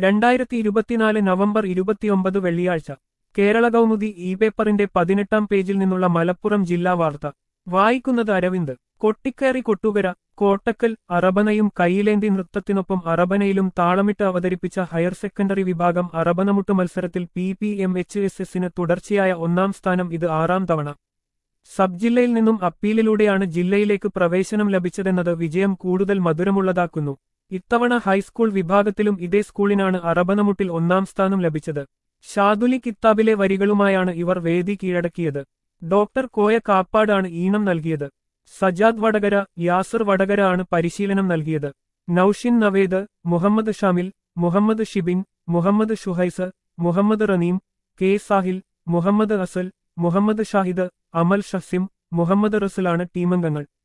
രണ്ടായിരത്തി ഇരുപത്തിനാല് നവംബർ ഇരുപത്തിയൊമ്പത് വെള്ളിയാഴ്ച കേരള കൗമുദി ഇ പേപ്പറിന്റെ പതിനെട്ടാം പേജിൽ നിന്നുള്ള മലപ്പുറം ജില്ലാ വാർത്ത വായിക്കുന്നത് അരവിന്ദ് കൊട്ടിക്കയറി കൊട്ടുകര കോട്ടക്കൽ അറബനയും കൈയിലേന്തി നൃത്തത്തിനൊപ്പം അറബനയിലും താളമിട്ട് അവതരിപ്പിച്ച ഹയർ സെക്കൻഡറി വിഭാഗം അറബനമുട്ട് മത്സരത്തിൽ P P M H S എസിന് തുടർച്ചയായ ഒന്നാം സ്ഥാനം ഇത് ആറാം തവണ സബ് ജില്ലയിൽ നിന്നും അപ്പീലിലൂടെയാണ് ജില്ലയിലേക്ക് പ്രവേശനം ലഭിച്ചതെന്നത് വിജയം കൂടുതൽ മധുരമുള്ളതാക്കുന്നു ഇത്തവണ ഹൈസ്കൂൾ വിഭാഗത്തിലും ഇതേ സ്കൂളിനാണ് അറബനമുട്ടിൽ ഒന്നാം സ്ഥാനം ലഭിച്ചത് ഷാദുലി കിത്താബിലെ വരികളുമായാണ് ഇവർ വേദി കീഴടക്കിയത് ഡോക്ടർ കോയ കാപ്പാടാണ് ഈണം നൽകിയത് സജാദ് വടകര യാസർ വടകര ആണ് പരിശീലനം നൽകിയത് നൌഷിൻ നവേദ് മുഹമ്മദ് ഷാമിൽ മുഹമ്മദ് ഷിബിൻ മുഹമ്മദ് ഷുഹൈസ് മുഹമ്മദ് റനീം കെ സാഹിൽ മുഹമ്മദ് അസൽ മുഹമ്മദ് ഷാഹിദ് അമൽ ഷസിം മുഹമ്മദ് റസുലാണ് ടീമംഗങ്ങൾ